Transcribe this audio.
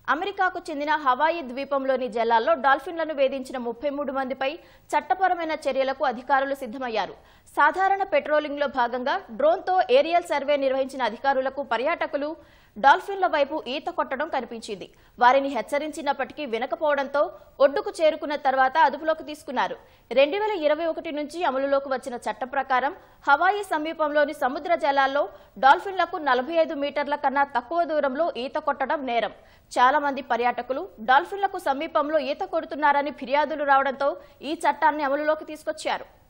అమెరికాకు చెందిన హవాయి ద్వీపంలోని జలాల్లో డాల్ఫిన్లను వేధించిన ముప్పై మూడు మందిపై చట్టపరమైన చర్యలకు అధికారులు సిద్ధమయ్యారు సాధారణ పెట్రోలింగ్లో భాగంగా డ్రోన్తో ఏరియల్ సర్వే నిర్వహించిన అధికారులకు పర్యాటకులు డాల్ఫిన్ల వైపు ఈత కొట్టడం కనిపించింది వారిని హెచ్చరించినప్పటికీ వినకపోవడంతో ఒడ్డుకు చేరుకున్న తర్వాత అదుపులోకి తీసుకున్నారు రెండు వేల ఇరవై ఒకటి నుంచి అమలులోకి వచ్చిన చట్ట ప్రకారం హవాయి సమీపంలోని సముద్ర జలాల్లో డాల్ఫిన్లకు నలభై ఐదు మీటర్ల కన్నా తక్కువ దూరంలో ఈత కొట్టడం నేరం చాలా మంది పర్యాటకులు డాల్ఫిన్లకు సమీపంలో ఈత కొడుతున్నారని ఫిర్యాదులు రావడంతో ఈ చట్టాన్ని అమలులోకి తీసుకొచ్చారు